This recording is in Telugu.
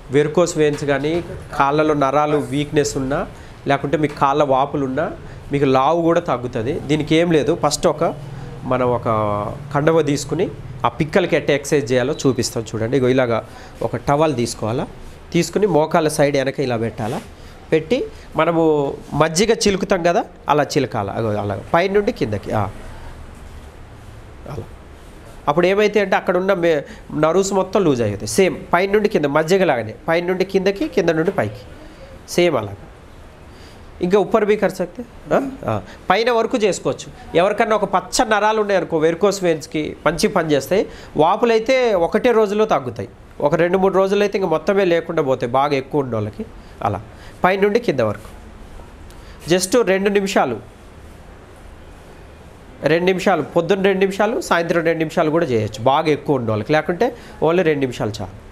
వెరుకోస్ వెయిన్స్ కానీ కాళ్ళలో నరాలు వీక్నెస్ ఉన్నా లేకుంటే మీకు కాళ్ళ వాపులు ఉన్నా మీకు లావు కూడా తగ్గుతుంది దీనికి ఏం లేదు ఫస్ట్ ఒక మనం ఒక కండవ తీసుకుని ఆ పిక్కలకి ఎట్ట ఎక్సర్సైజ్ చేయాలో చూపిస్తాం చూడండి ఇగో ఇలాగా ఒక టవల్ తీసుకోవాలా తీసుకుని మోకాళ్ళ సైడ్ వెనక ఇలా పెట్టాలా పెట్టి మనము మజ్జిగ చిలుకుతాం కదా అలా చిలకాల అగో అలా పైనుండి కిందకి ఆ. అలా అప్పుడు ఏమైతే అంటే అక్కడ ఉన్న మే నర్వ్స్ మొత్తం లూజ్ అవుతాయి సేమ్ పైన నుండి కింద మధ్యగా లాగానే పైన నుండి కిందకి కింద నుండి పైకి సేమ్ అలాగా ఇంకా ఉప్పర్ బీ కర్ సక్తే ఆ? ఆ. పైన వరకు చేసుకోవచ్చు ఎవరికన్నా ఒక పచ్చ నరాలు ఉన్నాయి అనుకో వెరికోస్ వెయిన్స్కి మంచి పని చేస్తాయి వాపులు అయితే ఒకటే రోజులో తగ్గుతాయి ఒక రెండు మూడు రోజులు అయితే ఇంకా మొత్తమే లేకుండా పోతాయి బాగా ఎక్కువ ఉన్న వాళ్ళకి అలా పైన నుండి కింద వరకు జస్ట్ రెండు నిమిషాలు రెండు నిమిషాలు పొద్దున్న రెండు నిమిషాలు సాయంత్రం రెండు నిమిషాలు కూడా చేయొచ్చు బాగా ఎక్కువ ఉన్న వాళ్ళకి లేకుంటే ఓన్లీ రెండు నిమిషాలు చాలు